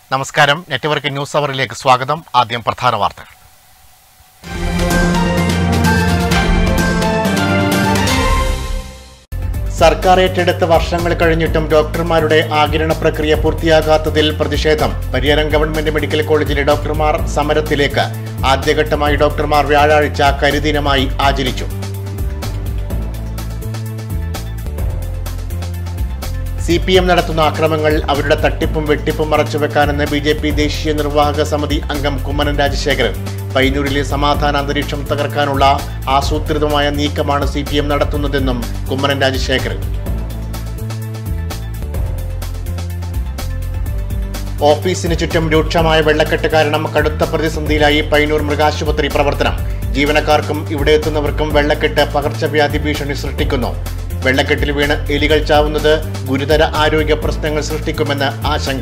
നമസ്കാരം network news അവറിലേക്ക് സ്വാഗതം ആദ്യം പ്രധാന വാർത്തകൾ സർക്കാർ ഏറ്റെടുത്ത് വർഷങ്ങൾ കഴിഞ്ഞിട്ടും ഡോക്ടർമാരുടെ ആകിരണ പ്രക്രിയ പൂർത്തിയാകാത്തതിൽ പ്രതിഷേധം പരിയാരം ഗവൺമെന്റ് മെഡിക്കൽ കോളേജിലെ ഡോക്ടർമാർ സമരത്തിലേക്ക് ആദ്യഘട്ടമായി ഡോക്ടർമാർ വ്യാഴാഴ്ച കരിദിനമായി ആചരിച്ചു സി പി എം നടത്തുന്ന അക്രമങ്ങൾ അവരുടെ തട്ടിപ്പും വെട്ടിപ്പും മറച്ചുവെക്കാനെന്ന് ബി ജെ പി ദേശീയ നിർവാഹക സമിതി അംഗം കുമ്മനം രാജശേഖരൻ പയ്യന്നൂരിലെ സമാധാന അന്തരീക്ഷം തകർക്കാനുള്ള ആസൂത്രിതമായ നീക്കമാണ് സി പി എം നടത്തുന്നതെന്നും കുമ്മനം രാജശേഖരൻ ഓഫീസിന് ചുറ്റും രൂക്ഷമായ വെള്ളക്കെട്ട് കാരണം കടുത്ത പ്രതിസന്ധിയിലായി പയ്യന്നൂർ മൃഗാശുപത്രി പ്രവർത്തനം ജീവനക്കാർക്കും ഇവിടെ എത്തുന്നവർക്കും വെള്ളക്കെട്ട് പകർച്ചവ്യാധി ഭീഷണി സൃഷ്ടിക്കുന്നു വെള്ളക്കെട്ടിൽ വീണ് എലികൾ ചാവുന്നത് ഗുരുതര ആരോഗ്യ പ്രശ്നങ്ങൾ സൃഷ്ടിക്കുമെന്ന് ആശങ്ക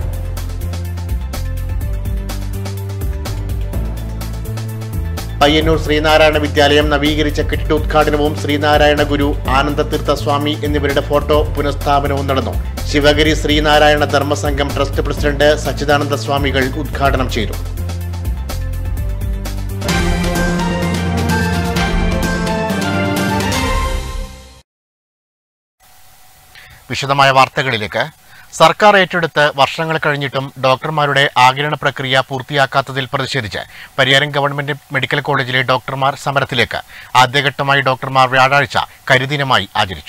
പയ്യന്നൂർ ശ്രീനാരായണ വിദ്യാലയം നവീകരിച്ച കെട്ടിടോദ്ഘാടനവും ശ്രീനാരായണ ഗുരു ആനന്ദതീർത്ഥ സ്വാമി എന്നിവരുടെ ഫോട്ടോ പുനഃസ്ഥാപനവും നടന്നു ശിവഗിരി ശ്രീനാരായണ ധർമ്മസംഘം ട്രസ്റ്റ് പ്രസിഡന്റ് സച്ചിദാനന്ദ സ്വാമികൾ ഉദ്ഘാടനം ചെയ്തു വിശദമായ വാർത്തകളിലേക്ക് സർക്കാർ ഏറ്റെടുത്ത് വർഷങ്ങൾ കഴിഞ്ഞിട്ടും ഡോക്ടർമാരുടെ ആകിരണ പ്രക്രിയ പൂർത്തിയാക്കാത്തതിൽ പ്രതിഷേധിച്ച് പരിയാരം ഗവൺമെന്റ് മെഡിക്കൽ കോളേജിലെ ഡോക്ടർമാർ സമരത്തിലേക്ക് ആദ്യഘട്ടമായി ഡോക്ടർമാർ വ്യാഴാഴ്ച കരിദിനമായി ആചരിച്ചു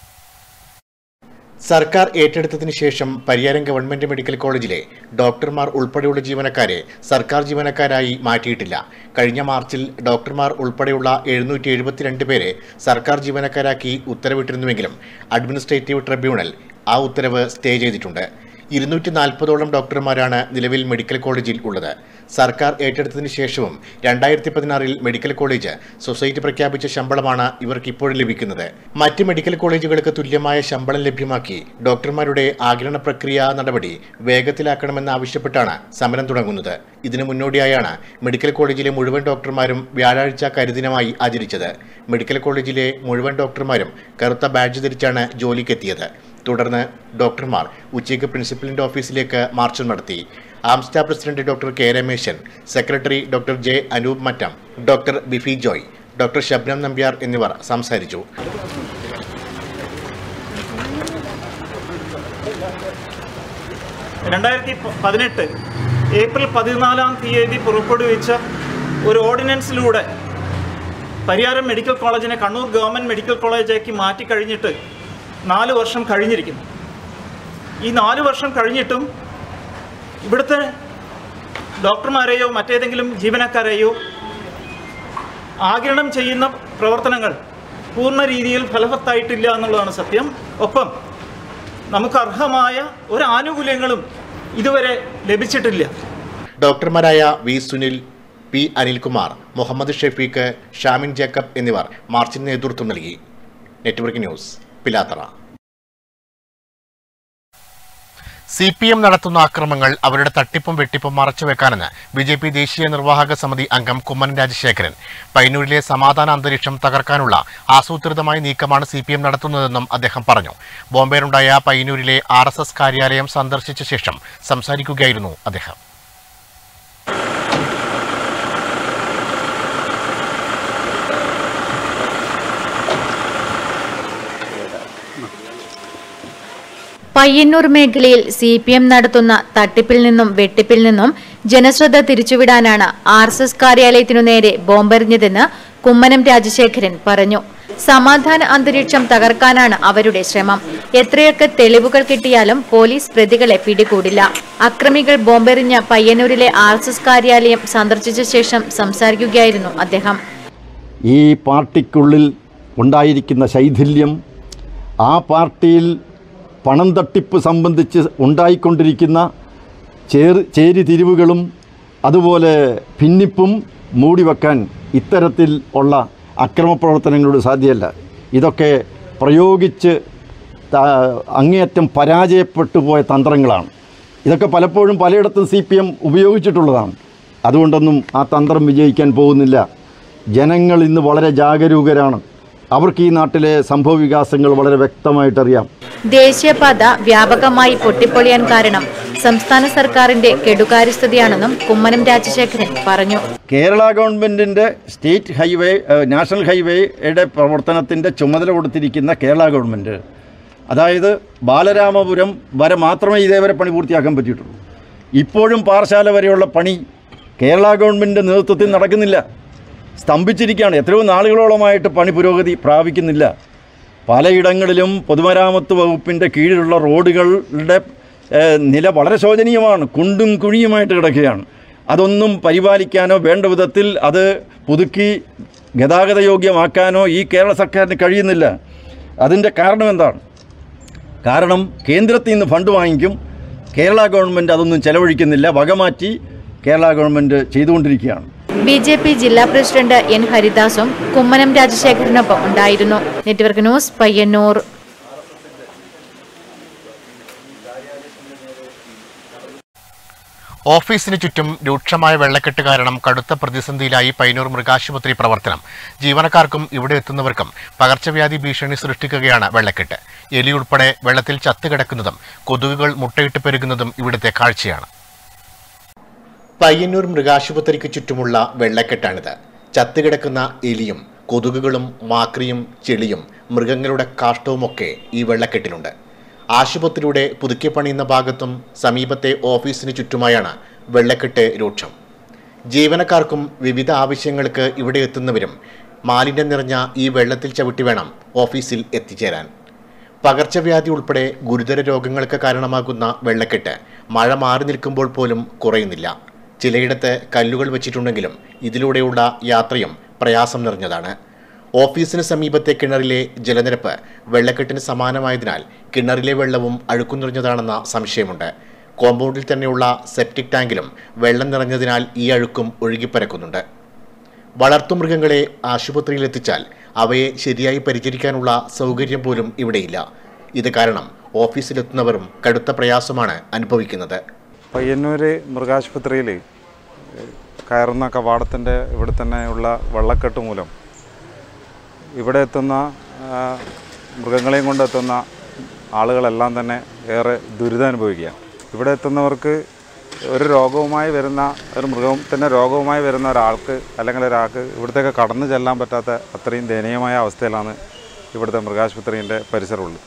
സർക്കാർ ഏറ്റെടുത്തതിനു ശേഷം പരിയാരം ഗവൺമെന്റ് മെഡിക്കൽ കോളേജിലെ ഡോക്ടർമാർ ഉൾപ്പെടെയുള്ള ജീവനക്കാരെ സർക്കാർ ജീവനക്കാരായി മാറ്റിയിട്ടില്ല കഴിഞ്ഞ മാർച്ചിൽ ഡോക്ടർമാർ ഉൾപ്പെടെയുള്ള എഴുന്നൂറ്റി എഴുപത്തിരണ്ട് പേരെ സർക്കാർ ജീവനക്കാരാക്കി ഉത്തരവിട്ടിരുന്നുവെങ്കിലും അഡ്മിനിസ്ട്രേറ്റീവ് ട്രിബ്യൂണൽ ആ ഉത്തരവ് സ്റ്റേ ചെയ്തിട്ടുണ്ട് ഇരുന്നൂറ്റി നാൽപ്പതോളം ഡോക്ടർമാരാണ് നിലവിൽ മെഡിക്കൽ കോളേജിൽ ഉള്ളത് സർക്കാർ ഏറ്റെടുത്തതിന് ശേഷവും രണ്ടായിരത്തി പതിനാറിൽ മെഡിക്കൽ കോളേജ് സൊസൈറ്റി പ്രഖ്യാപിച്ച ശമ്പളമാണ് ഇവർക്ക് ഇപ്പോഴും ലഭിക്കുന്നത് മറ്റ് മെഡിക്കൽ കോളേജുകൾക്ക് തുല്യമായ ശമ്പളം ലഭ്യമാക്കി ഡോക്ടർമാരുടെ ആഗിരണ പ്രക്രിയ നടപടി വേഗത്തിലാക്കണമെന്ന് ആവശ്യപ്പെട്ടാണ് സമരം തുടങ്ങുന്നത് ഇതിനു മുന്നോടിയായാണ് മെഡിക്കൽ കോളേജിലെ മുഴുവൻ ഡോക്ടർമാരും വ്യാഴാഴ്ച കരിദിനമായി ആചരിച്ചത് മെഡിക്കൽ കോളേജിലെ മുഴുവൻ ഡോക്ടർമാരും കറുത്ത ബാഡ്ജ് ധരിച്ചാണ് ജോലിക്കെത്തിയത് തുടർന്ന് ഡോക്ടർമാർ ഉച്ചയ്ക്ക് പ്രിൻസിപ്പലിന്റെ ഓഫീസിലേക്ക് മാർച്ച് നടത്തി ആംസ്റ്റ president doctor K Rameshan secretary doctor J Anoop Mattam doctor ബിഫി ജോയ് ഡോക്ടർ ശബ്നം നമ്പ്യാർ എന്നിവർ സംസാരിച്ചു രണ്ടായിരത്തി പതിനെട്ട് ഏപ്രിൽ പതിനാലാം തീയതി പുറപ്പെടുവിച്ച ഒരു ഓർഡിനൻസിലൂടെ പരിയാരം മെഡിക്കൽ കോളേജിനെ കണ്ണൂർ ഗവൺമെൻറ് മെഡിക്കൽ കോളേജാക്കി മാറ്റിക്കഴിഞ്ഞിട്ട് നാല് വർഷം കഴിഞ്ഞിരിക്കുന്നു ഈ നാല് വർഷം കഴിഞ്ഞിട്ടും ഇവിടുത്തെ ഡോക്ടർമാരെയോ മറ്റേതെങ്കിലും ജീവനക്കാരെയോ ആകിരണം ചെയ്യുന്ന പ്രവർത്തനങ്ങൾ പൂർണ്ണ രീതിയിൽ ഫലവത്തായിട്ടില്ല എന്നുള്ളതാണ് സത്യം ഒപ്പം നമുക്ക് അർഹമായ ഒരു ആനുകൂല്യങ്ങളും ഇതുവരെ ലഭിച്ചിട്ടില്ല ഡോക്ടർമാരായ V Sunil P Anilkumar Muhammad Shefeeq Shamin Jacob എന്നിവർ മാർച്ചിന് നേതൃത്വം നൽകി network news Pilathara C P M നടത്തുന്ന അക്രമങ്ങൾ അവരുടെ തട്ടിപ്പും വെട്ടിപ്പും മറച്ചുവെക്കാനെന്ന് ബി ജെ പി ദേശീയ നിർവാഹക സമിതി അംഗം കുമ്മനം രാജശേഖരൻ പയ്യന്നൂരിലെ സമാധാന അന്തരീക്ഷം തകർക്കാനുള്ള ആസൂത്രിതമായ നീക്കമാണ് സി പി എം നടത്തുന്നതെന്നും അദ്ദേഹം പറഞ്ഞു ബോംബെയിലുണ്ടായ പയ്യന്നൂരിലെ ആർ എസ് എസ് കാര്യാലയം സന്ദർശിച്ച ശേഷം സംസാരിക്കുകയായിരുന്നു അദ്ദേഹം പയ്യന്നൂർ മേഖലയിൽ സി പി എം നടത്തുന്ന തട്ടിപ്പിൽ നിന്നും വെട്ടിപ്പിൽ നിന്നും ജനശ്രദ്ധ തിരിച്ചുവിടാനാണ് ആർ എസ് എസ് കാര്യാലയത്തിനു നേരെ ബോംബെറിഞ്ഞതെന്ന് കുമ്മനം രാജശേഖരൻ പറഞ്ഞു സമാധാന അന്തരീക്ഷം തകർക്കാനാണ് അവരുടെ ശ്രമം എത്രയൊക്കെ തെളിവുകൾ കിട്ടിയാലും പോലീസ് പ്രതികളെ പിടികൂടില്ല അക്രമികൾ ബോംബെറിഞ്ഞ പയ്യന്നൂരിലെ ആർ എസ് എസ് കാര്യാലയം സന്ദർശിച്ച ശേഷം സംസാരിക്കുകയായിരുന്നു അദ്ദേഹം ഈ പാർട്ടിക്കുള്ളിൽ ഉണ്ടായിരിക്കുന്ന ശൈഥില്യം ആ പാർട്ടിയിൽ പണം തട്ടിപ്പ് സംബന്ധിച്ച് ഉണ്ടായിക്കൊണ്ടിരിക്കുന്ന ചേർ ചേരിതിരിവുകളും അതുപോലെ ഭിന്നിപ്പും മൂടിവെക്കാൻ ഇത്തരത്തിൽ ഉള്ള അക്രമപ്രവർത്തനങ്ങളോട് സാധ്യമല്ല ഇതൊക്കെ പ്രയോഗിച്ച് ത- അങ്ങേയറ്റം പരാജയപ്പെട്ടു പോയ തന്ത്രങ്ങളാണ് ഇതൊക്കെ പലപ്പോഴും പലയിടത്തും സി പി എം ഉപയോഗിച്ചിട്ടുള്ളതാണ് അതുകൊണ്ടൊന്നും ആ തന്ത്രം വിജയിക്കാൻ പോകുന്നില്ല ജനങ്ങൾ ഇന്ന് വളരെ ജാഗരൂകരാണ് അവർക്ക് ഈ നാട്ടിലെ സംഭവ വികാസങ്ങൾ വളരെ വ്യക്തമായിട്ടറിയാം ദേശീയപാത വ്യാപകമായി പൊട്ടിപ്പൊളിയാൻ കാരണം സംസ്ഥാന സർക്കാരിന്റെ കെടുകാര്യസ്ഥതയാണെന്നും കുമ്മനം രാജശേഖരൻ പറഞ്ഞു കേരള ഗവൺമെൻറ്റിൻ്റെ സ്റ്റേറ്റ് ഹൈവേ ഏഹ്, നാഷണൽ ഹൈവേയുടെ പ്രവർത്തനത്തിൻ്റെ ചുമതല കൊടുത്തിരിക്കുന്ന കേരള ഗവൺമെൻറ് അതായത് ബാലരാമപുരം വരെ മാത്രമേ ഇതേവരെ പണി പൂർത്തിയാക്കാൻ പറ്റിയിട്ടുള്ളൂ ഇപ്പോഴും പാറശാല വരെയുള്ള പണി കേരള ഗവൺമെൻറ്റിൻ്റെ നേതൃത്വത്തിൽ നടക്കുന്നില്ല സ്തംഭിച്ചിരിക്കുകയാണ് എത്രയോ നാളുകളോളമായിട്ട് പണി പുരോഗതി പ്രാപിക്കുന്നില്ല പലയിടങ്ങളിലും പൊതുമരാമത്ത് വകുപ്പിൻ്റെ കീഴിലുള്ള റോഡുകളുടെ ഏഹ്, നില വളരെ ശോചനീയമാണ് കുണ്ടും കുഴിയുമായിട്ട് കിടക്കുകയാണ് അതൊന്നും പരിപാലിക്കാനോ വേണ്ട വിധത്തിൽ അത് പുതുക്കി ഗതാഗത യോഗ്യമാക്കാനോ ഈ കേരള സർക്കാരിന് കഴിയുന്നില്ല അതിൻ്റെ കാരണം എന്താണ് കാരണം കേന്ദ്രത്തിൽ നിന്ന് ഫണ്ട് വാങ്ങിക്കും കേരള ഗവൺമെൻറ് അതൊന്നും ചെലവഴിക്കുന്നില്ല വകമാറ്റി കേരള ഗവൺമെൻറ് ചെയ്തുകൊണ്ടിരിക്കുകയാണ് ബി ജെ പി ജില്ലാ പ്രസിഡന്റ് എൻ ഹരിദാസും കുമ്മനം രാജശേഖരനൊപ്പം ഉണ്ടായിരുന്നു നെറ്റ്വർക്ക് ന്യൂസ് പയ്യന്നൂർ ഓഫീസിന് ചുറ്റും രൂക്ഷമായ വെള്ളക്കെട്ട് കാരണം കടുത്ത പ്രതിസന്ധിയിലായി പൈനൂർ മൃഗാശുപത്രി പ്രവർത്തനം ജീവനക്കാർക്കും ഇവിടെ എത്തുന്നവർക്കും പകർച്ചവ്യാധി ഭീഷണി സൃഷ്ടിക്കുകയാണ് വെള്ളക്കെട്ട് എലി ഉൾപ്പെടെ വെള്ളത്തിൽ ചത്തുകിടക്കുന്നതും കൊതുകുകൾ മുട്ടയിട്ട് പെരുകുന്നതും ഇവിടുത്തെ കാഴ്ചയാണ് പയ്യന്നൂർ മൃഗാശുപത്രിക്ക് ചുറ്റുമുള്ള വെള്ളക്കെട്ടാണിത് ചത്തുകിടക്കുന്ന എലിയും കൊതുകുകളും മാക്രിയും ചെളിയും മൃഗങ്ങളുടെ കാഷ്ടവുമൊക്കെ ഈ വെള്ളക്കെട്ടിലുണ്ട് ആശുപത്രിയുടെ പുതുക്കി പണിയുന്ന ഭാഗത്തും സമീപത്തെ ഓഫീസിന് ചുറ്റുമായാണ് വെള്ളക്കെട്ട് രൂക്ഷം ജീവനക്കാർക്കും വിവിധ ആവശ്യങ്ങൾക്ക് ഇവിടെ എത്തുന്നവരും മാലിന്യം നിറഞ്ഞ ഈ വെള്ളത്തിൽ ചവിട്ടി വേണം ഓഫീസിൽ എത്തിച്ചേരാൻ പകർച്ചവ്യാധി ഉൾപ്പെടെ ഗുരുതര രോഗങ്ങൾക്ക് കാരണമാകുന്ന വെള്ളക്കെട്ട് മഴ മാറി നിൽക്കുമ്പോൾ പോലും കുറയുന്നില്ല ചിലയിടത്ത് കല്ലുകൾ വെച്ചിട്ടുണ്ടെങ്കിലും ഇതിലൂടെയുള്ള യാത്രയും പ്രയാസം നിറഞ്ഞതാണ് ഓഫീസിന് സമീപത്തെ കിണറിലെ ജലനിരപ്പ് വെള്ളക്കെട്ടിന് സമാനമായതിനാൽ കിണറിലെ വെള്ളവും അഴുക്കു നിറഞ്ഞതാണെന്ന സംശയമുണ്ട് കോമ്പൗണ്ടിൽ തന്നെയുള്ള സെപ്റ്റിക് ടാങ്കിലും വെള്ളം നിറഞ്ഞതിനാൽ ഈ അഴുക്കും ഒഴുകിപ്പരക്കുന്നുണ്ട് വളർത്തുമൃഗങ്ങളെ ആശുപത്രിയിൽ എത്തിച്ചാൽ അവയെ ശരിയായി പരിചരിക്കാനുള്ള സൗകര്യം പോലും ഇവിടെയില്ല ഇത് കാരണം ഓഫീസിലെത്തുന്നവരും കടുത്ത പ്രയാസമാണ് അനുഭവിക്കുന്നത് പയ്യന്നൂർ മൃഗാശുപത്രിയിൽ കയറുന്ന കവാടത്തിൻ്റെ ഇവിടെ തന്നെയുള്ള വെള്ളക്കെട്ട് മൂലം ഇവിടെ എത്തുന്ന ആ, മൃഗങ്ങളെയും കൊണ്ട് എത്തുന്ന ആളുകളെല്ലാം തന്നെ ഏറെ ദുരിതം അനുഭവിക്കുക ഇവിടെ എത്തുന്നവർക്ക് ഒരു രോഗവുമായി വരുന്ന ഒരു മൃഗത്തിൻ്റെ രോഗവുമായി വരുന്ന ഒരാൾക്ക് അല്ലെങ്കിൽ ഒരാൾക്ക് ഇവിടത്തേക്ക് കടന്നു ചെല്ലാൻ പറ്റാത്ത അത്രയും ദയനീയമായ അവസ്ഥയിലാണ് ഇവിടുത്തെ മൃഗാശുപത്രിൻ്റെ പരിസരമുള്ളത്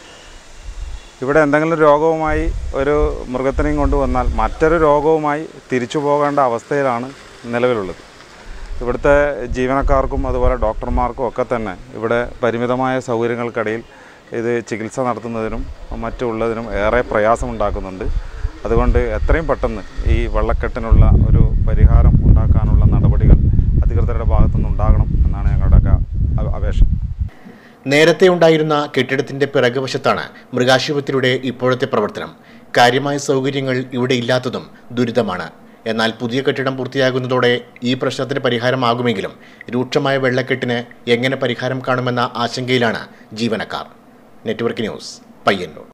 ഇവിടെ എന്തെങ്കിലും രോഗവുമായി ഒരു മൃഗത്തിനെയും കൊണ്ടുവന്നാൽ മറ്റൊരു രോഗവുമായി തിരിച്ചു പോകേണ്ട അവസ്ഥയിലാണ് നിലവിലുള്ളത് ഇവിടുത്തെ ജീവനക്കാർക്കും അതുപോലെ ഡോക്ടർമാർക്കും ഒക്കെ തന്നെ ഇവിടെ പരിമിതമായ സൗകര്യങ്ങൾക്കിടയിൽ ഇത് ചികിത്സ നടത്തുന്നതിനും മറ്റുള്ളതിനും ഏറെ പ്രയാസമുണ്ടാക്കുന്നുണ്ട് അതുകൊണ്ട് എത്രയും പെട്ടെന്ന് ഈ വെള്ളക്കെട്ടിനുള്ള ഒരു പരിഹാരം ഉണ്ടാക്കാനുള്ള നടപടികൾ അധികൃതരുടെ ഭാഗത്തുനിന്ന് ഉണ്ടാകണം എന്നാണ് ഞങ്ങളുടെയൊക്കെ അ- അപേക്ഷ നേരത്തെ ഉണ്ടായിരുന്ന കെട്ടിടത്തിന്റെ പിറകുവശത്താണ് മൃഗാശുപത്രിയുടെ ഇപ്പോഴത്തെ പ്രവർത്തനം കാര്യമായ സൗകര്യങ്ങൾ ഇവിടെ ഇല്ലാത്തതും ദുരിതമാണ് എന്നാൽ പുതിയ കെട്ടിടം പൂർത്തിയാകുന്നതോടെ ഈ പ്രശ്നത്തിന് പരിഹാരമാകുമെങ്കിലും രൂക്ഷമായ വെള്ളക്കെട്ടിന് എങ്ങനെ പരിഹാരം കാണുമെന്ന ആശങ്കയിലാണ് ജീവനക്കാർ നെറ്റ്വർക്ക് ന്യൂസ് പയ്യന്നൂർ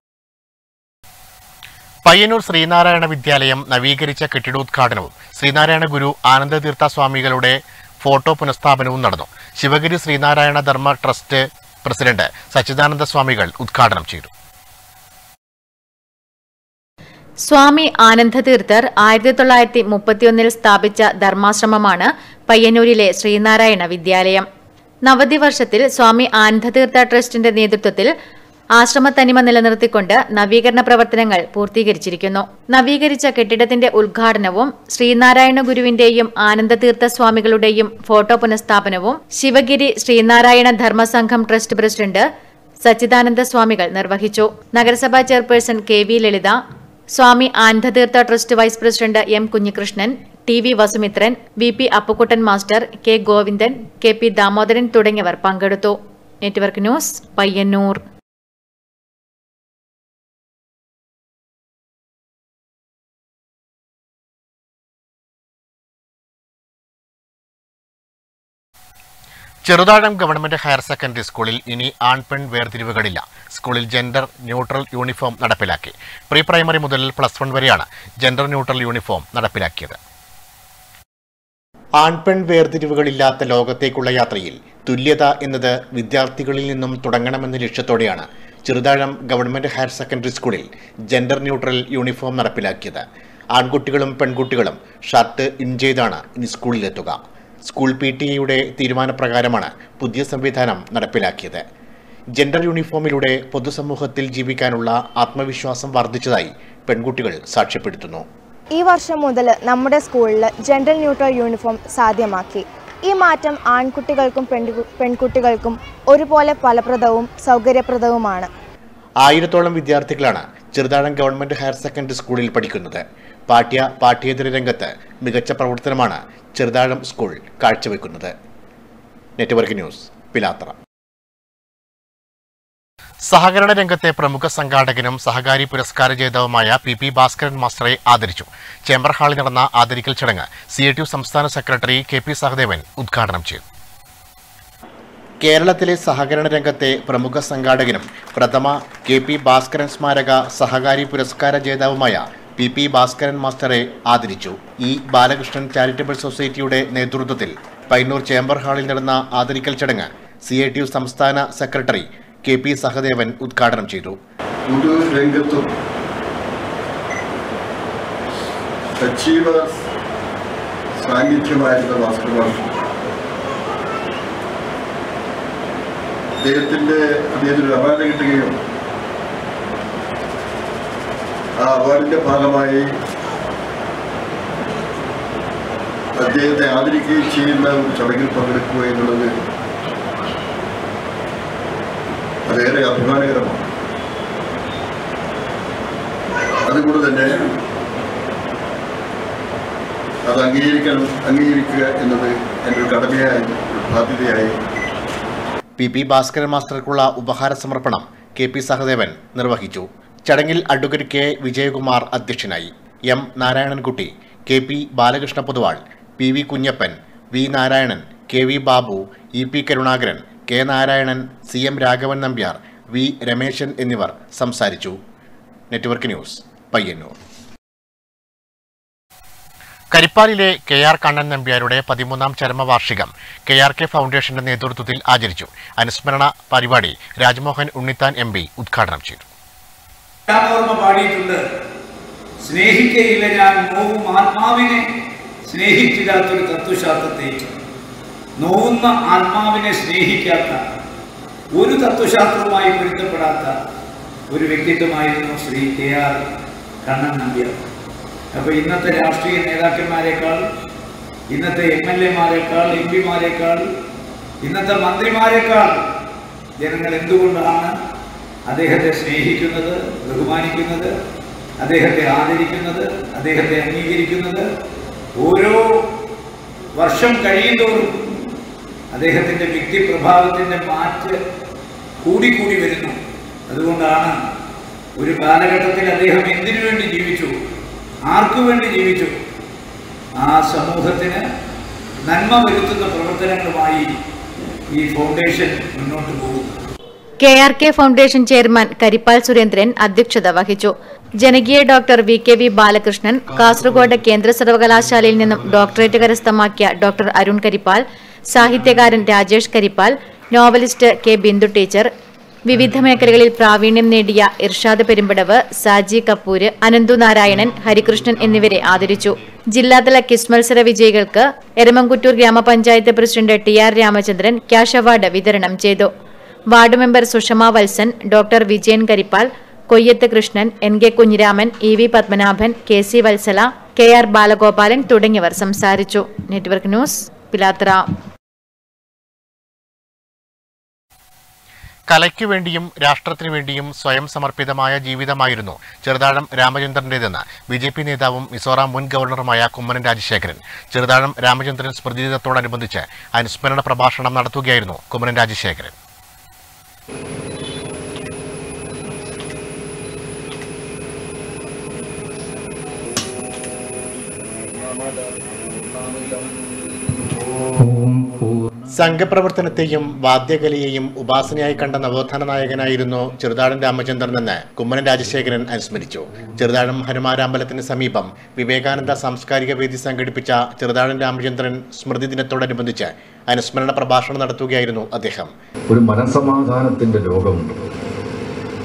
പയ്യന്നൂർ ശ്രീനാരായണ വിദ്യാലയം നവീകരിച്ച കെട്ടിടോദ്ഘാടനവും ശ്രീനാരായണ ഗുരു ആനന്ദതീർത്ഥ സ്വാമികളുടെ ഫോട്ടോ പുനഃസ്ഥാപനവും നടന്നു ശിവഗിരി ശ്രീനാരായണ ധർമ്മ ട്രസ്റ്റ് പ്രസിഡന്റ് സച്ചിദാനന്ദ സ്വാമികൾ ഉദ്ഘാടനം ചെയ്തു സ്വാമി ആനന്ദതീർത്ഥർ ആയിരത്തി തൊള്ളായിരത്തി മുപ്പത്തിയൊന്നിൽ സ്ഥാപിച്ച ധർമാശ്രമമാണ് പയ്യന്നൂരിലെ ശ്രീനാരായണ വിദ്യാലയം നവതി വർഷത്തിൽ സ്വാമി ആനന്ദതീർത്ഥ ട്രസ്റ്റിന്റെ നേതൃത്വത്തിൽ ആശ്രമ തനിമ നിലനിർത്തിക്കൊണ്ട് നവീകരണ പ്രവർത്തനങ്ങൾ പൂർത്തീകരിച്ചിരിക്കുന്നു നവീകരിച്ച കെട്ടിടത്തിന്റെ ഉദ്ഘാടനവും ശ്രീനാരായണ ഗുരുവിന്റെയും ആനന്ദതീർത്ഥ സ്വാമികളുടെയും ഫോട്ടോ പുനഃസ്ഥാപനവും ശിവഗിരി ശ്രീനാരായണ ധർമ്മസംഘം ട്രസ്റ്റ് പ്രസിഡന്റ് സച്ചിദാനന്ദ സ്വാമികൾ നിർവഹിച്ചു നഗരസഭാ chairperson K V Lalitha Swami Anandatheertha trust vice president M Kunhikrishnan T V Vasumithran V P Appukuttan master K Govindan K P Damodaran തുടങ്ങിയവർ പങ്കെടുത്തു network news Payyanur Cheruthazham government higher secondary സ്കൂളിൽ ഇനി ആൺ പെൺ വേർതിരിവുകളില്ല സ്കൂളിൽ ജെൻഡർ ന്യൂട്രൽ യൂണിഫോം നടപ്പിലാക്കി പ്രീ പ്രൈമറി മുതൽ പ്ലസ് വൺ വരെയാണ് ജെൻഡർ ന്യൂട്രൽ യൂണിഫോം നടപ്പിലാക്കിയത് ആൺപെൺ വേർതിരിവുകളില്ലാത്ത ലോകത്തേക്കുള്ള യാത്രയിൽ തുല്യത എന്നത് വിദ്യാർത്ഥികളിൽ നിന്നും തുടങ്ങണമെന്ന ലക്ഷ്യത്തോടെയാണ് ചെറുതാഴം ഗവൺമെന്റ് ഹയർ സെക്കൻഡറി സ്കൂളിൽ ജെൻഡർ ന്യൂട്രൽ യൂണിഫോം നടപ്പിലാക്കിയത് ആൺകുട്ടികളും പെൺകുട്ടികളും ഷർട്ട് ഇൻ ചെയ്താണ് ഇനി സ്കൂളിലെത്തുക സ്കൂൾ പി ടി എയുടെ തീരുമാനപ്രകാരമാണ് പുതിയ സംവിധാനം നടപ്പിലാക്കിയത് ജെൻഡർ യൂണിഫോമിലൂടെ പൊതുസമൂഹത്തിൽ ജീവിക്കാനുള്ള ആത്മവിശ്വാസം വർദ്ധിച്ചതായി പെൺകുട്ടികൾ സാക്ഷ്യപ്പെടുത്തുന്നു ഈ വർഷം മുതൽ നമ്മുടെ സ്കൂളിൽ ജെൻഡർ ന്യൂട്രൽ യൂണിഫോം സാധ്യമാക്കി ഈ മാറ്റം ആൺകുട്ടികൾക്കും പെൺകു- പെൺകുട്ടികൾക്കും ഒരുപോലെ ഫലപ്രദവും സൗകര്യപ്രദവുമാണ് ആയിരത്തോളം വിദ്യാർത്ഥികളാണ് ചെറുതാഴം ഗവൺമെന്റ് ഹയർ സെക്കൻഡറി സ്കൂളിൽ പഠിക്കുന്നത് പാഠ്യ പാഠ്യേതര രംഗത്ത് മികച്ച പ്രവർത്തനമാണ് ചെറുതാഴം സ്കൂൾ കാഴ്ചവെക്കുന്നത് നെറ്റ്വർക്ക് ന്യൂസ് പിലാത്ര സഹകരണ രംഗത്തെ പ്രമുഖ സംഘാടകനും സഹകാരി പുരസ്കാര ജേതാവുമായ പി പി ഭാസ്കരൻ മാസ്റ്ററെ ആദരിച്ചു ചേംബർ ഹാളിൽ നടന്ന ആദരിക്കൽ ചടങ്ങ് സി ടി യു സംസ്ഥാന സെക്രട്ടറി കെ പി സഹദേവൻ ഉദ്ഘാടനം ചെയ്തു കേരളത്തിലെ സഹകരണ രംഗത്തെ പ്രമുഖ സംഘാടകനും പ്രഥമ കെ പി ഭാസ്കരൻ സ്മാരക സഹകാരി പുരസ്കാര ജേതാവുമായ പി പി ഭാസ്കരൻ മാസ്റ്ററെ ആദരിച്ചു ഇ ബാലകൃഷ്ണൻ ചാരിറ്റബിൾ സൊസൈറ്റിയുടെ നേതൃത്വത്തിൽ പൈനൂർ ചേംബർ ഹാളിൽ നടന്ന ആദരിക്കൽ ചടങ്ങ് സി ഐ ടി യു സംസ്ഥാന സെക്രട്ടറി കെ പി സഹദേവൻ ഉദ്ഘാടനം ചെയ്തു പൊതുരംഗത്തും സജീവ സാന്നിധ്യമായിരുന്ന ഭാസ്കർ മാഷ് അദ്ദേഹത്തിൻ്റെ അദ്ദേഹത്തിന് അവാർഡ് കിട്ടുകയും ആ അവാർഡിൻ്റെ ഭാഗമായി അദ്ദേഹത്തെ ആദരിക്കുകയും ചെയ്യുന്ന ഒരു ചടങ്ങിൽ പങ്കെടുക്കുക എന്നുള്ളത് അതേറെ അഭിമാനകരമാണ് അതുകൊണ്ട് തന്നെ അത് അംഗീകരിക്കാൻ അംഗീകരിക്കുക എന്നത് എൻ്റെ ഒരു കടമയായി ഒരു ബാധ്യതയായി പി പി ഭാസ്കരൻ മാസ്റ്റർക്കുള്ള ഉപഹാര സമർപ്പണം കെ പി സഹദേവൻ നിർവഹിച്ചു ചടങ്ങിൽ അഡ്വക്കേറ്റ് കെ വിജയകുമാർ അധ്യക്ഷനായി M Narayanankutty K P Balakrishna Poduval P V Kunhappan V Narayanan K V Babu E P Karunakaran K Narayanan C M Raghavan Nambiar V Rameshan എന്നിവർ സംസാരിച്ചു നെറ്റ്വർക്ക് ന്യൂസ് പയ്യന്നൂർ കരിപ്പാലിലെ കെ ആർ കണ്ണൻ നമ്പ്യാരുടെ പതിമൂന്നാം ചരമവാർഷികം കെ ആർ കെ ഫൗണ്ടേഷന്റെ നേതൃത്വത്തിൽ ആചരിച്ചു അനുസ്മരണ പരിപാടി രാജ്മോഹൻ ഉണ്ണിത്താൻ എം പി ഉദ്ഘാടനം ചെയ്തു ഓർമ്മ പാടിയിട്ടുണ്ട് സ്നേഹിക്കയില്ല ഞാൻ നോവും ആത്മാവിനെ സ്നേഹിച്ചിടാത്തൊരു തത്വശാസ്ത്രത്തെ നോവുന്ന ആത്മാവിനെ സ്നേഹിക്കാത്ത ഒരു തത്വശാസ്ത്രവുമായി പൊരുത്തപ്പെടാത്ത ഒരു വ്യക്തിത്വമായിരുന്നു ശ്രീ കെ ആർ കണ്ണൻ നമ്പ്യാർ അപ്പോൾ ഇന്നത്തെ രാഷ്ട്രീയ നേതാക്കന്മാരെക്കാൾ ഇന്നത്തെ എം എൽ എമാരെക്കാൾ എം പിമാരെക്കാൾ ഇന്നത്തെ മന്ത്രിമാരെക്കാൾ ജനങ്ങൾ എന്തുകൊണ്ടാണ് അദ്ദേഹത്തെ സ്നേഹിക്കുന്നത് ബഹുമാനിക്കുന്നത് അദ്ദേഹത്തെ ആദരിക്കുന്നത് അദ്ദേഹത്തെ അംഗീകരിക്കുന്നത് ഓരോ വർഷം കഴിയുന്തോറും അദ്ദേഹത്തിൻ്റെ വ്യക്തിപ്രഭാവത്തിൻ്റെ മാറ്റ് കൂടിക്കൂടി വരുന്നു അതുകൊണ്ടാണ് ഒരു കാലഘട്ടത്തിൽ അദ്ദേഹം എന്തിനു വേണ്ടി ജീവിച്ചു ആർക്കു വേണ്ടി ജീവിച്ചു ആ സമൂഹത്തിന് നന്മ വരുത്തുന്ന പ്രവർത്തനങ്ങളുമായി ഈ ഫൗണ്ടേഷൻ മുന്നോട്ട് പോകുന്നു K R K foundation chairman Karippal Surendran അധ്യക്ഷത വഹിച്ചു ജനകീയ doctor V K V Balakrishnan Kasaragod കേന്ദ്ര സർവകലാശാലയിൽ നിന്നും ഡോക്ടറേറ്റ് കരസ്ഥമാക്കിയ ഡോക്ടർ അരുൺ കരിപ്പാൽ സാഹിത്യകാരൻ Rajesh Karippal novelist K Bindu teacher വിവിധ മേഖലകളിൽ പ്രാവീണ്യം നേടിയ ഇർഷാദ് പെരുമ്പടവ് സാജി കപൂര് അനന്തു നാരായണൻ ഹരികൃഷ്ണൻ എന്നിവരെ ആദരിച്ചു ജില്ലാതല കിസ് മത്സര വിജയികൾക്ക് എരമംകുറ്റൂർ ഗ്രാമപഞ്ചായത്ത് president T R Ramachandran cash award വിതരണം ചെയ്തു ward member Sushama Valsan doctor Vijayan Karippal Koyyath Krishnan N K Kunhiraman E V Padmanabhan K C Valsala K R Balagopalan തുടങ്ങിയവർ സംസാരിച്ചു നെറ്റ്വർക്ക് ന്യൂസ് പിലാത്ര കലയ്ക്കു വേണ്ടിയും രാഷ്ട്രത്തിനു വേണ്ടിയും സ്വയം സമർപ്പിതമായ ജീവിതമായിരുന്നു ചെറുതാഴം രാമചന്ദ്രന്റേതെന്ന് ബി ജെ പി നേതാവും മിസോറാം മുൻ ഗവർണറുമായ കുമ്മനം രാജശേഖരൻ ചെറുതാഴം രാമചന്ദ്രൻ സ്മൃതി ദിനത്തോടനുബന്ധിച്ച് അനുസ്മരണ പ്രഭാഷണം നടത്തുകയായിരുന്നു കുമ്മനം രാജശേഖരൻ സംഘപ്രവർത്തനത്തെയും വാദ്യകലയെയും ഉപാസനയായി കണ്ട നവോത്ഥാന നായകനായിരുന്നു ചെറുതാഴം രാമചന്ദ്രൻ എന്ന് കുമ്മനം രാജശേഖരൻ അനുസ്മരിച്ചു ചെറുതാഴം ഹനുമാരാമ്പലത്തിന് സമീപം വിവേകാനന്ദ സാംസ്കാരിക വേദി സംഘടിപ്പിച്ച ചെറുതാഴം രാമചന്ദ്രൻ സ്മൃതി ദിനത്തോടനുബന്ധിച്ച് അനുസ്മരണ പ്രഭാഷണം നടത്തുകയായിരുന്നു അദ്ദേഹം ഒരു മനസമാധാനത്തിൻ്റെ ലോകമുണ്ട്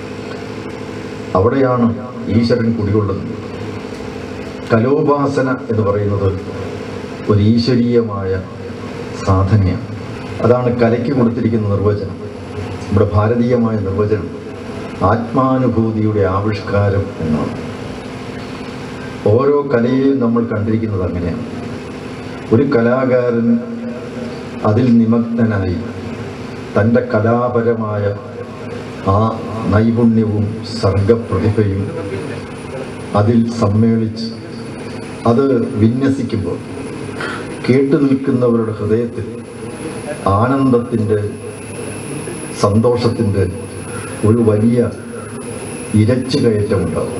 അവിടെയാണ് ഈശ്വരൻ കുടികൊള്ളുന്നത് കലോപാസന എന്ന് പറയുന്നത് ഒരു ഈശ്വരീയമായ സാധനയാണ് അതാണ് കലയ്ക്ക് കൊടുത്തിരിക്കുന്ന നിർവചനം നമ്മുടെ ഭാരതീയമായ നിർവചനം ആത്മാനുഭൂതിയുടെ ആവിഷ്കാരം എന്നാണ് ഓരോ കലയെയും നമ്മൾ കണ്ടിരിക്കുന്നത് അങ്ങനെയാണ് ഒരു കലാകാരൻ അതിൽ നിമഗ്നനായി തൻ്റെ കലാപരമായ ആ നൈപുണ്യവും സർഗപ്രതിഭയും അതിൽ സമ്മേളിച്ച് അത് വിന്യസിക്കുമ്പോൾ കേട്ടു നിൽക്കുന്നവരുടെ ഹൃദയത്തിൽ ആനന്ദത്തിൻ്റെ സന്തോഷത്തിൻ്റെ ഒരു വലിയ ഇരച്ചു കയറ്റമുണ്ടാകും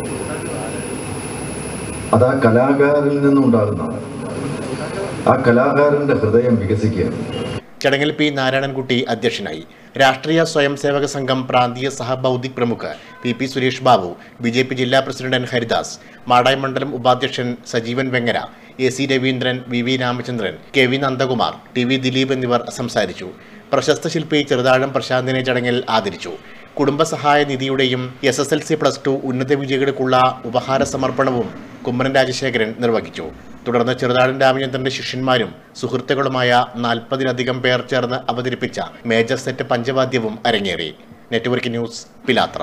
അത് ആ കലാകാരനിൽ നിന്നുണ്ടാകുന്നതാണ് ആ കലാകാരൻ്റെ ഹൃദയം വികസിക്കുകയാണ് ചടങ്ങിൽ പി നാരായണൻകുട്ടി അധ്യക്ഷനായി രാഷ്ട്രീയ സ്വയം സേവക സംഘം പ്രാന്തീയ സഹബൗദ്ധിക് പ്രമുഖ് P P Suresh Babu B J P ജില്ലാ പ്രസിഡന്റ് എൻ ഹരിദാസ് മാടായി മണ്ഡലം ഉപാധ്യക്ഷൻ Sajeevan Vengara A C Raveendran V V Ramachandran K V Nandakumar T V Dileep എന്നിവർ സംസാരിച്ചു പ്രശസ്ത ശില്പി ചെറുതാഴം പ്രശാന്തിനെ ചടങ്ങിൽ ആദരിച്ചു കുടുംബസഹായ നിധിയുടെയും S S L C plus two ഉന്നത വിജയികൾക്കുള്ള ഉപഹാര സമർപ്പണവും കുമ്മരൻ രാജശേഖരൻ നിർവഹിച്ചു തുടർന്ന് ചെറുതാഴൻ രാമചന്ദ്രന്റെ ശിഷ്യന്മാരും സുഹൃത്തുക്കളുമായ നാൽപ്പതിലധികം പേർ ചേർന്ന് അവതരിപ്പിച്ച മേജർ സെറ്റ് പഞ്ചവാദ്യവും അരങ്ങേറി നെറ്റ്വർക്ക് ന്യൂസ് പിലാത്ര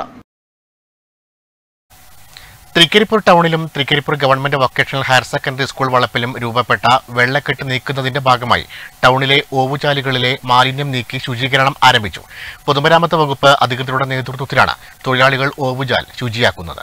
തൃക്കരിപ്പൂർ ടൗണിലും Trikaripur government vocational higher secondary school വളപ്പിലും രൂപപ്പെട്ട വെള്ളക്കെട്ട് നീക്കുന്നതിന്റെ ഭാഗമായി ടൗണിലെ ഓവുചാലുകളിലെ മാലിന്യം നീക്കി ശുചീകരണം ആരംഭിച്ചു പൊതുമരാമത്ത് വകുപ്പ് അധികൃതരുടെ നേതൃത്വത്തിലാണ് തൊഴിലാളികൾ ഓവുചാൽ ശുചിയാക്കുന്നത്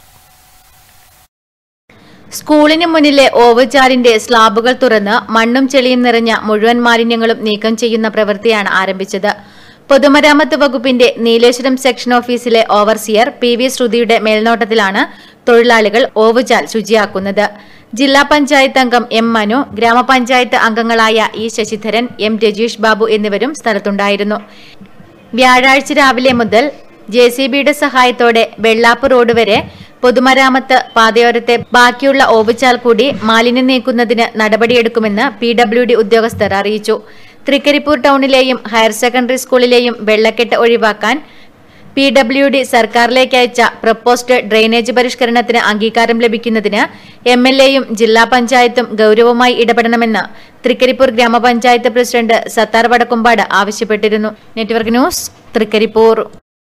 സ്കൂളിന് മുന്നിലെ ഓവുചാലിന്റെ സ്ലാബുകൾ തുറന്ന് മണ്ണും ചെളിയും നിറഞ്ഞ മുഴുവൻ മാലിന്യങ്ങളും നീക്കം ചെയ്യുന്ന പ്രവൃത്തിയാണ് ആരംഭിച്ചത് പൊതുമരാമത്ത് വകുപ്പിന്റെ നീലേശ്വരം സെക്ഷൻ ഓഫീസിലെ ഓവർസിയർ പി വി ശ്രുതിയുടെ മേൽനോട്ടത്തിലാണ് തൊഴിലാളികൾ ഓവുചാൽ ശുചിയാക്കുന്നത് ജില്ലാ പഞ്ചായത്ത് അംഗം എം മനു ഗ്രാമപഞ്ചായത്ത് അംഗങ്ങളായ ഇ ശശിധരൻ എം രജീഷ് ബാബു എന്നിവരും സ്ഥലത്തുണ്ടായിരുന്നു വ്യാഴാഴ്ച രാവിലെ മുതൽ ജെ സി ബിയുടെ സഹായത്തോടെ വെള്ളാപ്പ് റോഡ് വരെ പൊതുമരാമത്ത് പാതയോരത്തെ ബാക്കിയുള്ള ഓവുചാൽ കൂടി മാലിന്യം നീക്കുന്നതിന് നടപടിയെടുക്കുമെന്ന് പി ഡബ്ല്യു ഡി ഉദ്യോഗസ്ഥർ അറിയിച്ചു തൃക്കരിപ്പൂർ ടൗണിലെയും ഹയർ സെക്കൻഡറി സ്കൂളിലെയും വെള്ളക്കെട്ട് ഒഴിവാക്കാൻ പി ഡബ്ല്യു ഡി സർക്കാരിലേക്ക് അയച്ച പ്രപ്പോസ്ഡ് ഡ്രെയിനേജ് പരിഷ്കരണത്തിന് അംഗീകാരം ലഭിക്കുന്നതിന് എം എൽ എയും ജില്ലാ പഞ്ചായത്തും ഗൌരവമായി ഇടപെടണമെന്ന് തൃക്കരിപ്പൂർ ഗ്രാമപഞ്ചായത്ത് പ്രസിഡന്റ് സത്താർ വടക്കുംപാട് ആവശ്യപ്പെട്ടിരുന്നു നെറ്റ്വർക്ക് ന്യൂസ് തൃക്കരിപ്പൂർ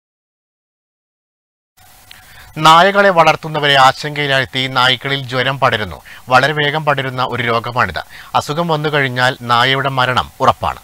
നായകളെ വളർത്തുന്നവരെ ആശങ്കയിലാഴ്ത്തി നായ്ക്കളിൽ ജ്വരം പടരുന്നു വളരെ വേഗം പടരുന്ന ഒരു രോഗമാണിത് അസുഖം വന്നു കഴിഞ്ഞാൽ നായയുടെ മരണം ഉറപ്പാണ്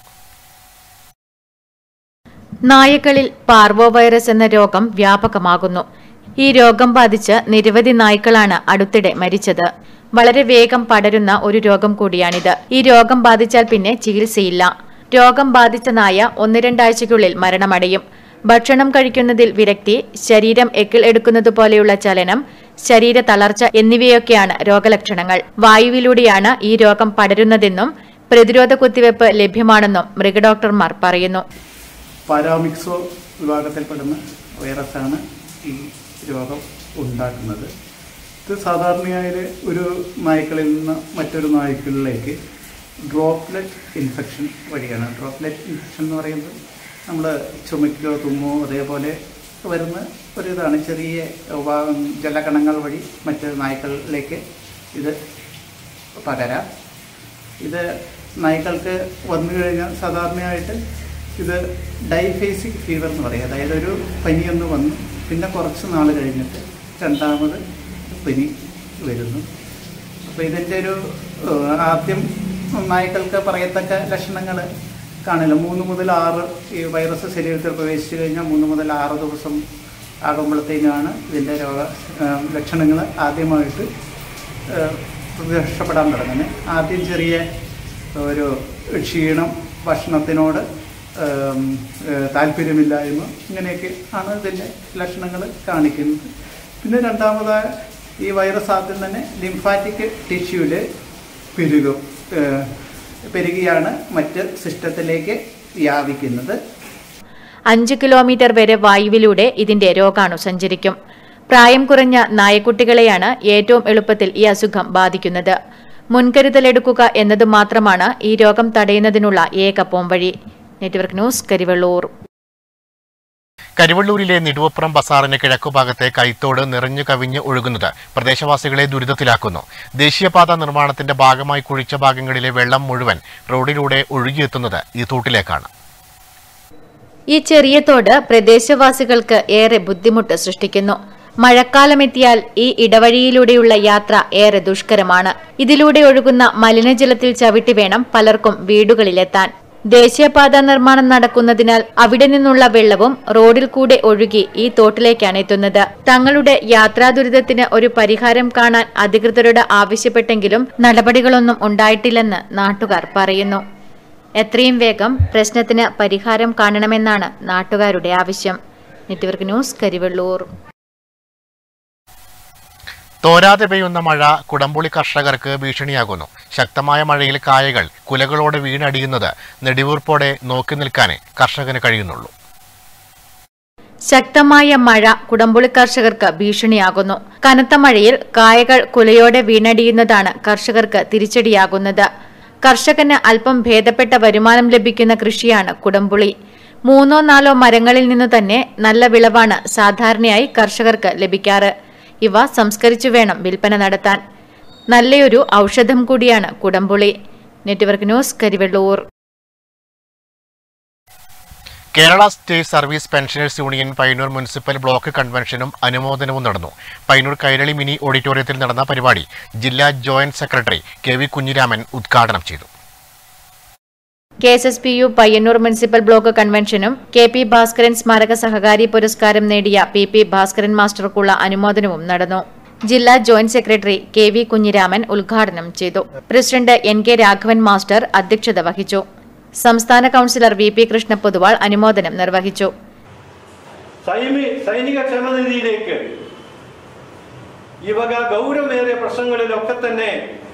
നായകളിൽ പാർവോ വൈറസ് എന്ന രോഗം വ്യാപകമാകുന്നു ഈ രോഗം ബാധിച്ച് നിരവധി നായ്ക്കളാണ് അടുത്തിടെ മരിച്ചത് വളരെ വേഗം പടരുന്ന ഒരു രോഗം കൂടിയാണിത് ഈ രോഗം ബാധിച്ചാൽ പിന്നെ ചികിത്സയില്ല രോഗം ബാധിച്ച നായ ഒന്ന് രണ്ടാഴ്ചയ്ക്കുള്ളിൽ മരണമടയും ഭക്ഷണം കഴിക്കുന്നതിൽ വിരക്തി ശരീരം എക്കിൾ എടുക്കുന്നത് പോലെയുള്ള ചലനം ശരീര തളർച്ച എന്നിവയൊക്കെയാണ് രോഗലക്ഷണങ്ങൾ വായുവിലൂടെയാണ് ഈ രോഗം പടരുന്നതെന്നും പ്രതിരോധ കുത്തിവയ്പ് ലഭ്യമാണെന്നും മൃഗഡോക്ടർമാർ പറയുന്നു പാരാമിക്സോ വിഭാഗത്തിൽപ്പെടുന്ന വൈറസാണ് ഈ രോഗം ഉണ്ടാക്കുന്നത് ഇത് സാധാരണയായി ഒരു നായ്ക്കളിൽ നിന്ന് മറ്റൊരു നായ്ക്കളിലേക്ക് ഡ്രോപ്ലെറ്റ് ഇൻഫെക്ഷൻ വഴിയാണ് ഡ്രോപ്ലെറ്റ് ഇൻഫെക്ഷൻ എന്ന് പറയുന്നത് നമ്മൾ ചുമയ്ക്കോ തുമ്മോ അതേപോലെ വരുന്ന ഒരു ഇതാണ് ചെറിയ ഉപ- ജലകണങ്ങൾ വഴി മറ്റ് നായ്ക്കളിലേക്ക് ഇത് പകരാം ഇത് നായ്ക്കൾക്ക് വന്നു കഴിഞ്ഞാൽ സാധാരണയായിട്ട് ഇത് ഡൈഫേസിക് ഫീവർ എന്ന് പറയും അതായത് ഒരു പനിയൊന്ന് വന്നു പിന്നെ കുറച്ച് നാൾ കഴിഞ്ഞിട്ട് രണ്ടാമത് പനി വരുന്നു അപ്പോൾ ഇതിൻ്റെ ഒരു ഏഹ്, ആദ്യം നായ്ക്കൾക്ക് പറയത്തക്ക ലക്ഷണങ്ങൾ കാണില്ല മൂന്ന് മുതൽ ആറ് ഈ വൈറസ് ശരീരത്തിൽ പ്രവേശിച്ചു കഴിഞ്ഞാൽ മൂന്ന് മുതൽ ആറ് ദിവസം ആകുമ്പോഴത്തേക്കാണ് ഇതിൻ്റെ രോഗ ലക്ഷണങ്ങൾ ആദ്യമായിട്ട് ഏഹ്, പ്രത്യക്ഷപ്പെടാൻ തുടങ്ങുന്നത് ആദ്യം ചെറിയ ഒരു ക്ഷീണം ഭക്ഷണത്തിനോട് ഏം, ഏഹ്, താല്പര്യമില്ലായ്മ ഇങ്ങനെയൊക്കെ ആണ് ഇതിൻ്റെ ലക്ഷണങ്ങൾ കാണിക്കുന്നത് പിന്നെ രണ്ടാമതായ ഈ വൈറസ് ആദ്യം തന്നെ ലിംഫാറ്റിക് ടിഷ്യൂവിൽ പെരുകും ഏഹ്, പെരുകിയാണ് മറ്റ് സിസ്റ്റത്തിലേക്ക് വ്യാപിക്കുന്നത് അഞ്ച് കിലോമീറ്റർ വരെ വായുവിലൂടെ ഇതിന്റെ രോഗാണു സഞ്ചരിക്കും പ്രായം കുറഞ്ഞ നായക്കുട്ടികളെയാണ് ഏറ്റവും എളുപ്പത്തിൽ ഈ അസുഖം ബാധിക്കുന്നത് മുൻകരുതലെടുക്കുക എന്നത് മാത്രമാണ് ഈ രോഗം തടയുന്നതിനുള്ള ഏക പോംവഴി നെറ്റ്വർക്ക് ന്യൂസ് കരിവള്ളൂർ കരിവള്ളൂരിലെ നെടുവപ്പുറം ബസാറിന് കിഴക്കുഭാഗത്തെ കൈത്തോട് നിറഞ്ഞു കവിഞ്ഞ് ഒഴുകുന്നത് പ്രദേശവാസികളെ ദുരിതത്തിലാക്കുന്നു ദേശീയപാത നിർമ്മാണത്തിന്റെ ഭാഗമായി കുഴിച്ച ഭാഗങ്ങളിലെ വെള്ളം മുഴുവൻ റോഡിലൂടെ ഒഴുകിയെത്തുന്നത് ഈ തോട്ടിലേക്കാണ് ഈ ചെറിയ തോട് പ്രദേശവാസികൾക്ക് ഏറെ ബുദ്ധിമുട്ട് സൃഷ്ടിക്കുന്നു മഴക്കാലമെത്തിയാൽ ഈ ഇടവഴിയിലൂടെയുള്ള യാത്ര ഏറെ ദുഷ്കരമാണ് ഇതിലൂടെ ഒഴുകുന്ന മലിനജലത്തിൽ ചവിട്ടി വേണം പലർക്കും വീടുകളിലെത്താൻ ദേശീയപാത നിർമ്മാണം നടക്കുന്നതിനാൽ അവിടെ നിന്നുള്ള വെള്ളവും റോഡിൽ കൂടെ ഒഴുകി ഈ തോട്ടിലേക്കാണ് എത്തുന്നത് തങ്ങളുടെ യാത്രാ ദുരിതത്തിന് ഒരു പരിഹാരം കാണാൻ അധികൃതരോട് ആവശ്യപ്പെട്ടെങ്കിലും നടപടികളൊന്നും ഉണ്ടായിട്ടില്ലെന്ന് നാട്ടുകാർ പറയുന്നു എത്രയും വേഗം പ്രശ്നത്തിന് പരിഹാരം കാണണമെന്നാണ് നാട്ടുകാരുടെ ആവശ്യം നെറ്റ്വർക്ക് ന്യൂസ് കരിവെള്ളൂർ തോരാതെ പെയ്യുന്ന മഴ കുടംപുളി കർഷകർക്ക് ഭീഷണിയാകുന്നു ശക്തമായ മഴയിൽ കായകൾ കുലകളോടെ വീണടിയുന്നത് നെടിവീർപ്പോടെ നോക്കി നിൽക്കാനേ കർഷകന് കഴിയുന്നുള്ളൂ ശക്തമായ മഴ കുടംപുളി കർഷകർക്ക് ഭീഷണിയാകുന്നു കനത്ത മഴയിൽ കായകൾ കുലയോടെ വീണടിയുന്നതാണ് കർഷകർക്ക് തിരിച്ചടിയാകുന്നത് കർഷകന് അല്പം ഭേദപ്പെട്ട വരുമാനം ലഭിക്കുന്ന കൃഷിയാണ് കുടംപുളി മൂന്നോ നാലോ മരങ്ങളിൽ നിന്നു തന്നെ നല്ല വിളവാണ് സാധാരണയായി കർഷകർക്ക് ലഭിക്കാറ് ഇവ സംസ്കരിച്ചു വേണം വിൽപ്പന നടത്താൻ നല്ലയൊരു ഔഷധം കൂടിയാണ് കുടംപുളി network news Karivellur Kerala state service pensioners union Payyanur municipal block കൺവെൻഷനും അനുമോദനവും നടന്നു പയ്യന്നൂർ കൈരളി മിനി ഓഡിറ്റോറിയത്തിൽ നടന്ന പരിപാടി ജില്ലാ joint secretary K V Kunhiraman ഉദ്ഘാടനം ചെയ്തു K S S P U Payyanur municipal block കൺവെൻഷനും കെ പി ഭാസ്കരൻ സ്മാരക സഹകാരി പുരസ്കാരം നേടിയ പി പി ഭാസ്കരൻ മാസ്റ്റർക്കുള്ള അനുമോദനവും നടന്നു ജില്ലാ joint secretary K V Kunhiraman ഉദ്ഘാടനം ചെയ്തു president N K Raghavan master അധ്യക്ഷത വഹിച്ചു സംസ്ഥാന councillor V P Krishna Poduval അനുമോദനം നിർവഹിച്ചു സൈനി സൈനിക ക്ഷമനിധിയിലേക്ക് ഈ വക ഗൗരവമേറിയ പ്രശ്നങ്ങളിലൊക്കെ തന്നെ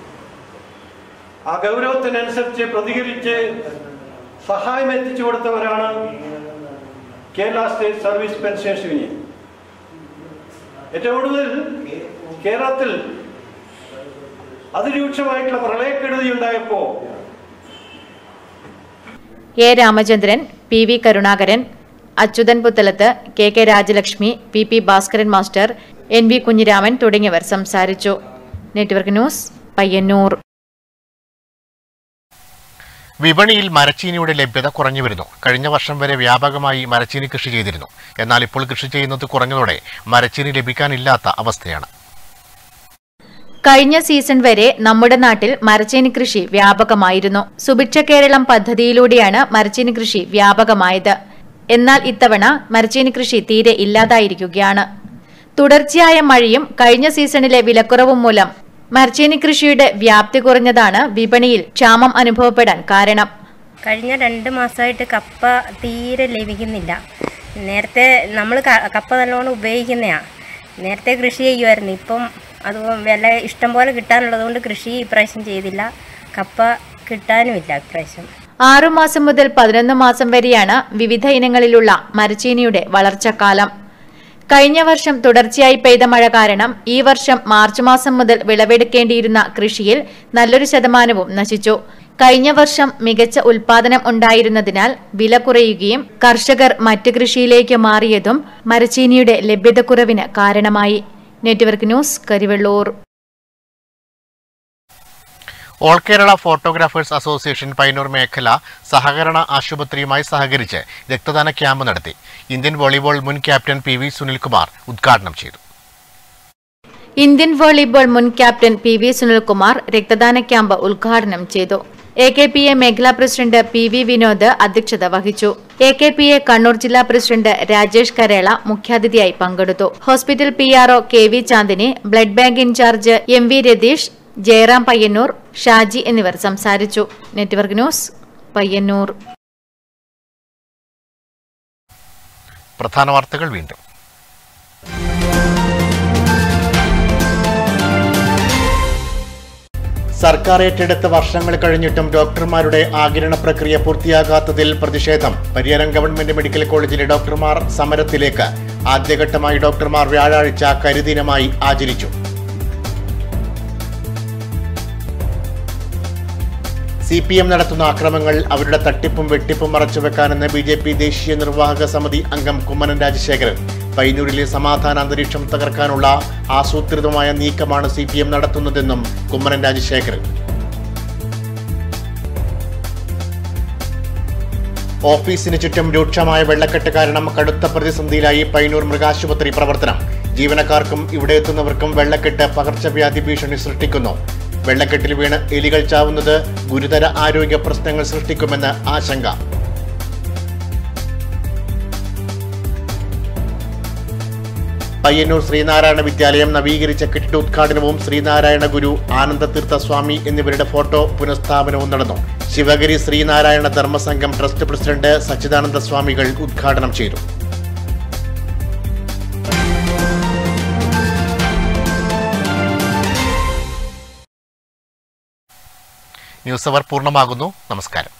ആ ഗൗരവത്തിനനുസരിച്ച് പ്രതികരിച്ച് സഹായം എത്തിച്ചു കൊടുത്തവരാണ് Kerala state service pensioners union ഏറ്റവും കൂടുതൽ കേരളത്തിൽ അതിരൂക്ഷമായിട്ടുള്ള പ്രളയക്കെടുതി ഉണ്ടായപ്പോൾ A Ramachandran P V Karunakaran Achuthan Puthalath K K Rajalakshmi P P Bhaskaran master N V Kunhiraman തുടങ്ങിയവർ സംസാരിച്ചു നെറ്റ്വർക്ക് ന്യൂസ് പയ്യന്നൂർ വിപണിയിൽ മരച്ചീനിയുടെ ലഭ്യത കുറഞ്ഞു വരുന്നു കഴിഞ്ഞ വർഷം വരെ വ്യാപകമായി മരച്ചീനി കൃഷി ചെയ്തിരുന്നു എന്നാൽ ഇപ്പോൾ കൃഷി ചെയ്യുന്നത് കുറഞ്ഞതോടെ മരച്ചീനി ലഭിക്കാനില്ലാത്ത അവസ്ഥയാണ് കഴിഞ്ഞ സീസൺ വരെ നമ്മുടെ നാട്ടിൽ മരച്ചീനി കൃഷി വ്യാപകമായിരുന്നു സുഭിക്ഷ കേരളം പദ്ധതിയിലൂടെയാണ് മരച്ചീനി കൃഷി വ്യാപകമായത് എന്നാൽ ഇത്തവണ മരച്ചീനി കൃഷി തീരെ ഇല്ലാതായിരിക്കുകയാണ് തുടർച്ചയായ മഴയും കഴിഞ്ഞ സീസണിലെ വിലക്കുറവും മൂലം മരച്ചീനി കൃഷിയുടെ വ്യാപ്തി കുറഞ്ഞതാണ് വിപണിയിൽ ക്ഷാമം അനുഭവപ്പെടാൻ കാരണം കഴിഞ്ഞ രണ്ട് മാസമായിട്ട് കപ്പ തീരെ ലഭിക്കുന്നില്ല നേരത്തെ നമ്മൾ കപ്പ നല്ലോണം ഉപയോഗിക്കുന്നതാണ് നേരത്തെ കൃഷി ചെയ്യുമായിരുന്നു ഇപ്പം അത് വില ഇഷ്ടം പോലെ കിട്ടാനുള്ളതുകൊണ്ട് കൃഷി ഇപ്രാവശ്യം ചെയ്തില്ല കപ്പ കിട്ടാനുമില്ല ഇപ്രാവശ്യം ആറുമാസം മുതൽ പതിനൊന്ന് മാസം വരെയാണ് വിവിധ ഇനങ്ങളിലുള്ള മരച്ചീനിയുടെ വളർച്ചക്കാലം കഴിഞ്ഞ വർഷം തുടർച്ചയായി പെയ്ത മഴ കാരണം ഈ വർഷം മാർച്ച് മാസം മുതൽ വിളവെടുക്കേണ്ടിയിരുന്ന കൃഷിയിൽ നല്ലൊരു ശതമാനവും നശിച്ചു കഴിഞ്ഞ വർഷം മികച്ച ഉൽപാദനം ഉണ്ടായിരുന്നതിനാൽ വില കുറയുകയും കർഷകർ മറ്റ് കൃഷിയിലേക്ക് മാറിയതും മരച്ചീനിയുടെ ലഭ്യതക്കുറവിന് കാരണമായി network news Karivellur all Kerala photographers association Payyanur മേഖല സഹകരണ ആശുപത്രിയുമായി സഹകരിച്ച് രക്തദാന ക്യാമ്പ് നടത്തി ഇന്ത്യൻ വോളിബോൾ മുൻ ക്യാപ്റ്റൻ പി വി സുനിൽകുമാർ ഉദ്ഘാടനം ചെയ്തു ഇന്ത്യൻ വോളിബോൾ മുൻ ക്യാപ്റ്റൻ പി വി സുനിൽകുമാർ രക്തദാന ക്യാമ്പ് ഉദ്ഘാടനം ചെയ്തു എ കെ പി എ മേഖലാ പ്രസിഡന്റ് പി വി വിനോദ് അധ്യക്ഷത വഹിച്ചു A K P A Kannur ജില്ലാ പ്രസിഡന്റ് രാജേഷ് കരേള മുഖ്യാതിഥിയായി പങ്കെടുത്തു hospital P RO K V Chandini blood bank in charge M V Ratheesh Jayaram Payyanur Shaji എന്നിവർ സംസാരിച്ചു നെറ്റ്വർക്ക് ന്യൂസ് പയ്യന്നൂർ പ്രധാന വാർത്തകൾ വീണ്ടും സർക്കാർ ഏറ്റെടുത്ത വർഷങ്ങൾ കഴിഞ്ഞിട്ടും ഡോക്ടർമാരുടെ ആകിരണ പ്രക്രിയ പൂർത്തിയാകാത്തതിൽ പ്രതിഷേധം പരിയാരം ഗവൺമെന്റ് മെഡിക്കൽ കോളേജിലെ ഡോക്ടർമാർ സമരത്തിലേക്ക് ആദ്യഘട്ടമായി ഡോക്ടർമാർ വ്യാഴാഴ്ച കരിദിനമായി ആചരിച്ചു സി പി എം നടത്തുന്ന അക്രമങ്ങൾ അവരുടെ തട്ടിപ്പും വെട്ടിപ്പും മറച്ചുവെക്കാനെന്ന് ബി ജെ പി ദേശീയ നിർവാഹക സമിതി അംഗം കുമ്മനം രാജശേഖരൻ പയ്യന്നൂരിലെ സമാധാന അന്തരീക്ഷം തകർക്കാനുള്ള ആസൂത്രിതമായ നീക്കമാണ് സി പി എം നടത്തുന്നതെന്നും കുമ്മനം രാജശേഖരൻ ഓഫീസിന് ചുറ്റും രൂക്ഷമായ വെള്ളക്കെട്ട് കാരണം കടുത്ത പ്രതിസന്ധിയിലായി പൈനൂർ മൃഗാശുപത്രി പ്രവർത്തനം ജീവനക്കാർക്കും ഇവിടെ എത്തുന്നവർക്കും വെള്ളക്കെട്ട് പകർച്ചവ്യാധി ഭീഷണി സൃഷ്ടിക്കുന്നു വെള്ളക്കെട്ടിൽ വീണ് എലികൾ ചാവുന്നത് ഗുരുതര ആരോഗ്യ പ്രശ്നങ്ങൾ സൃഷ്ടിക്കുമെന്ന് ആശങ്ക പയ്യന്നൂർ ശ്രീനാരായണ വിദ്യാലയം നവീകരിച്ച കെട്ടിടോദ്ഘാടനവും ശ്രീനാരായണ ഗുരു ആനന്ദതീർത്ഥ സ്വാമി എന്നിവരുടെ ഫോട്ടോ പുനഃസ്ഥാപനവും നടന്നു ശിവഗിരി ശ്രീനാരായണ ധർമ്മസംഘം ട്രസ്റ്റ് പ്രസിഡന്റ് സച്ചിദാനന്ദ സ്വാമികൾ ഉദ്ഘാടനം ചെയ്തു ന്യൂസ് അവർ പൂർണ്ണമാകുന്നു നമസ്കാരം